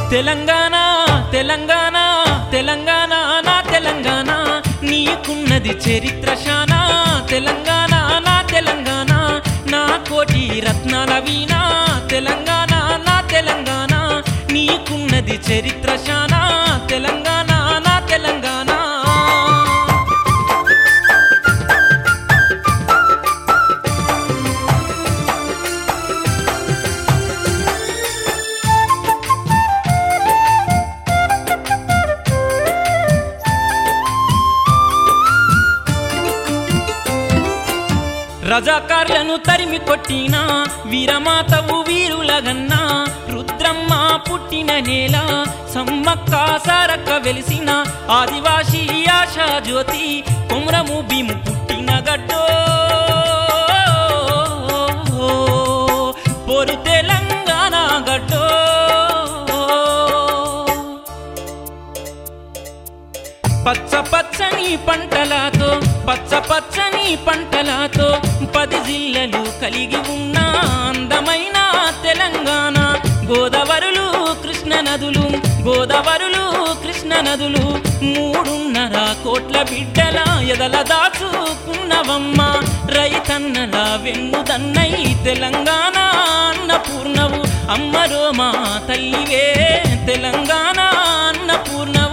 తెలంగాణ తెలంగాణ తెలంగాణ నా తెలంగాణ నీకున్నది చరిత్ర శానా తెలంగాణ నా తెలంగాణ నా కోటి రత్నాల వీణ తెలంగాణ నా తెలంగాణ నీకున్నది చరిత్ర శానా తెలంగాణ నా తెలంగాణ రజాకార్లను తరిమి కొట్టిన వీరమాతవు వీరులగన్నా రుద్రమ్మ పుట్టిన నేల సమ్మక్క సారక్క వెలిసిన ఆదివాసీ ఆశా జ్యోతి కుమ్రము భీము పుట్టిన గడ్డో పోరు తెలంగాణ గడ్డో పచ్చ పచ్చని పంటలతో పచ్చ పచ్చని పంటలతో పది జిల్లలు కలిగి ఉన్న అందమైన తెలంగాణ గోదావరులు కృష్ణ నదులు గోదావరులు కృష్ణ నదులు మూడున్నర కోట్ల బిడ్డల ఎదల దాచుకున్నవమ్మ రైతన్నల వెన్నుదన్నై తెలంగాణ అన్నపూర్ణవు అమ్మరో మా తల్లివే తెలంగాణ అన్నపూర్ణవు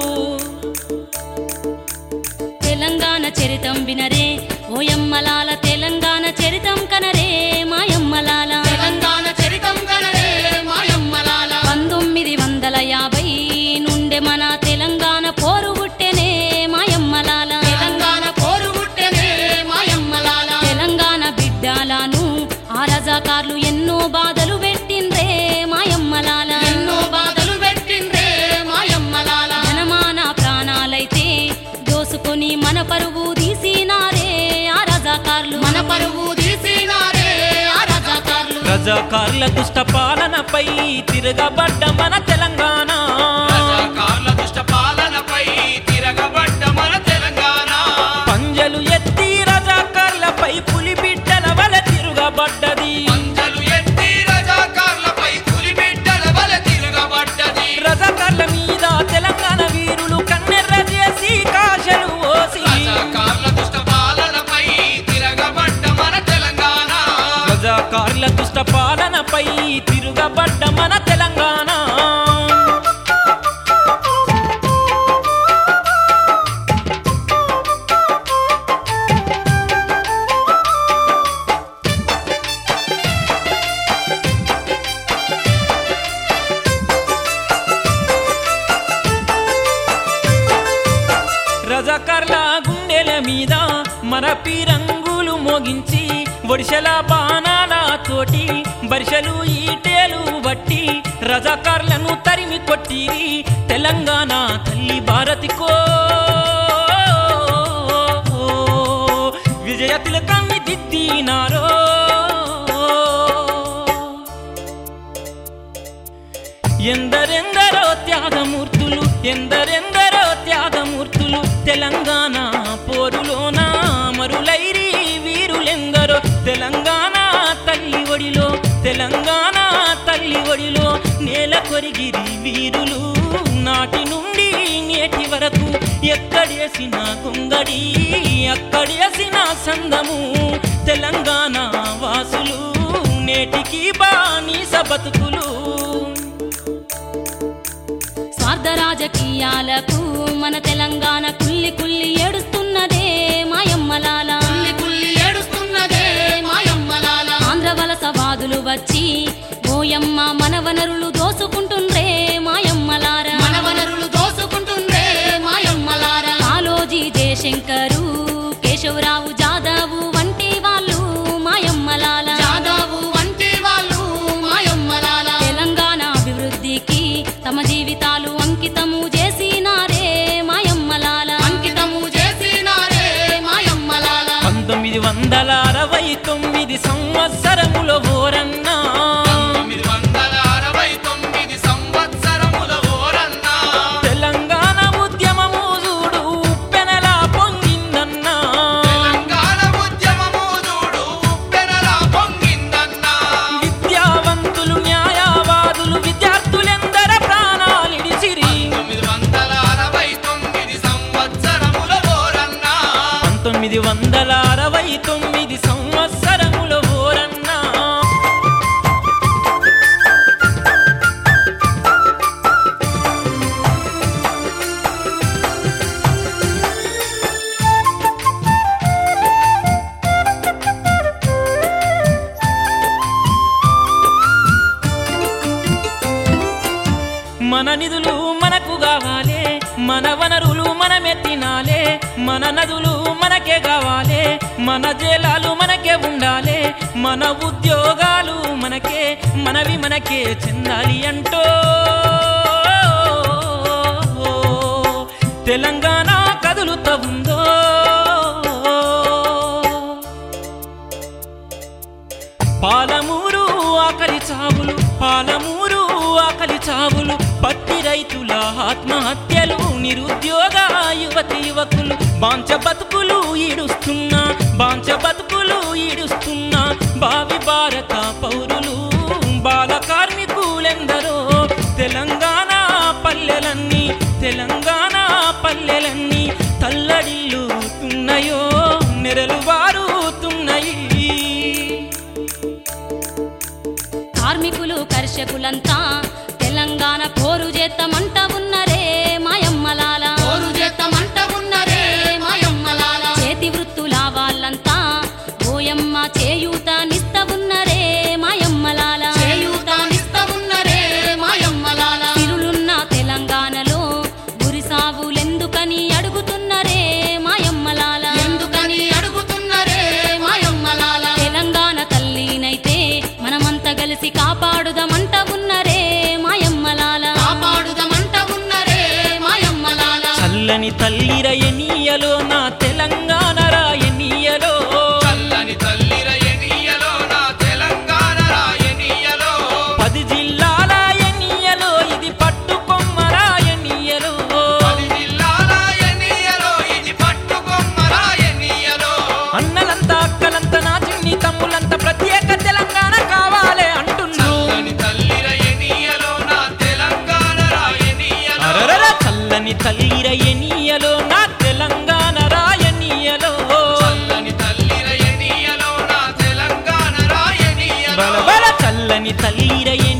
తెలంగాణ చరితం వినరే ఓయమ్మలాల తెలంగాణ చరితం కనరే మాయమ్మలాల తెలంగాణ చరితం గణరే మాయమ్మలాల పంతొమ్మిది వందల యాభై నుండే మన తెలంగాణ పోరు పుట్టెనే మాయమ్మలాల తెలంగాణ పోరు పుట్టెనే మాయమ్మలాల తెలంగాణ బిడ్డలను ఆ రజాకార్లు ఎన్నో బాధలు పెట్టిండ్రే మాయమ్మలాల ఎన్నో బాధలు పెట్టిండ్రే మాయమ్మలాల జనమాన ప్రాణాలైతే దోసుకొని మన పరువు తీసినారే ఆ రజాకార్లు మన పరువు తీసినారే ఆ రజాకార్లు రజాకార్ల దుష్ట పాలనపై తిరగబడ్డ మన తెలంగాణ రజాకార్ల దుష్ట పాలనపై తిరగబడ్డ మన తెలంగాణ పంజలు ఎత్తి రజాకార్లపై పులి బిడ్డల వల తిరగబడ్డది పంచలు ఎత్తి రజాకార్లపై పులి బిడ్డల వల తిరగబడ్డది రజాకార్ల మీద తెలంగాణ వీరులు కన్నెర్ర చేసి కాశలు ఓసి రజాకార్ల దుష్ట పాలనపై తిరగబడ్డ మన తెలంగాణ రజాకార్ల దుష్ట పాలనపై తిరగబడ్డ మన తెలంగాణ రజాకార్ల గుండెల మీద మరపి రంగులు మోగించి ఒడిశల బాణాల తోటి బరిసెలు ఈటేలు బట్టి రజాకార్లను తరిమి కొట్టిరి తెలంగాణ తల్లి భారతికో విజయ తిలకాన్ని దిద్దినారో ఎందరెందరో త్యాగమూర్తులు ఎందరెందరో త్యాగమూర్తులు తెలంగాణ పోరులోన మరులైరి వీరులెందరో తెలంగాణ తల్లి ఒడిలో తెలంగాణ తల్లి ఒడిలో నేల కొరిగిరి వీరులు నాటి నుండి నేటి వరకు ఎక్కడేసిన గొంగడి అక్కడేసిన సందము తెలంగాణ వాసులు నేటికి బానిస బతుకులు స్వార్థ రాజకీయాలకు మన తెలంగాణ కుల్లి కుల్లి ఏడుస్తున్నదే మాయమ్మలాల కుల్లి కుల్లి ఏడుస్తున్నదే మాయమ్మలాల ఆంధ్ర వలసవాదులు వచ్చి ఓయమ్మ మన వనరులు దోసుకుంటుండ్రే మాయమ్మలార మన వనరులు దోసుకుంటుండ్రే మాయమ్మలార కాలోజీ జయశంకరు కేశవరావు జాదవు వంటి వాళ్ళు మాయమ్మలాల జాదావు వంటి వాళ్ళు మాయమ్మలాల తెలంగాణ అభివృద్ధికి తమ జీవితాలు అంకితము చేసినారే మాయమ్మలాల అంకితము చేసినారే మాయమ్మలాల పంతొమ్మిది వందల అరవై తొమ్మిది సంవత్సరములో ఓరన్నా మన నిధులు మనకు కావాలే మన వనరులు మనమే తినాలే మన నదులు మనకే కావాలే మన జలాలు మనకే ఉండాలే మన ఉద్యోగాలు మనకే మనవి మనకే చెందాలి అంటో తెలంగాణ కదులుతా ఉందో పాలమూరు ఆకలి చావులు పాలమూరు ఆకలి చావులు పత్తి రైతుల ఆత్మహత్యలు నిరుద్యోగ యువతి యువకులు బాంచ బతుకులు ఈడుస్తున్నా బాంచ బతుకులు ఈడుస్తున్నా భావి భారత పౌరులు బాల కార్మికులెందరో తెలంగాణ పల్లెలన్నీ తెలంగాణ పల్లెలన్నీ తల్లడిల్లుతున్నాయో నెరలు వారుతున్నాయి కార్మికులు కర్షకులంతా తెలంగాణ పోరు చేత్తమంట ఉన్నరే మాయమ్మలాల పోరు చేత్తమంట ఉన్నరే మాయమ్మలాల చేతి వృత్తుల వాళ్ళంతా ఓయమ్మ చేయూత నిస్త ఉన్నరే మాయమ్మలాల చేయూతానిస్త ఉన్నరే మాయమ్మలాల తిరులున్న తెలంగాణలో గురిసావులెందుకని అడుగుతున్నరే మాయమ్మలాల ఎందుకని అడుగుతున్నరే మాయమ్మలాల తెలంగాణ తల్లినైతే మనమంతా కలిసి కాపాడుదమంట ఉన్నరే మాయమ్మలాల కాపాడుదమంట ఉన్నరే మాయమ్మలాల చల్లని తల్లి రయనీయలో నా తెలంగాణ రాయనీయలో చల్లని తల్లి రయనీయలో నా తెలంగాణ రాయనీయలో పది జిల్లాల ఎన్నియలో ఇది పట్టుకొమ్మ రాయనీయలో పది జిల్లాల ఎన్నియలో ఇది పట్టుకొమ్మ రాయనీయలో అన్నలంతా అక్కలంతా నా చిన్ని తమ్ములంతా ప్రత్యేక తెలంగాణ కావాలే అంటున్నారు చల్లని తల్లి రయనీయలో నా తెలంగాణ రాయనీయలో అరరర చల్లని తల్లి రయనీయలో నా తెలంగాణ రాయనీయలో చల్లని తల్లి రయనీయలో నా తెలంగాణ రాయనీయలో బల బల చల్లని తల్లి రయనీయలో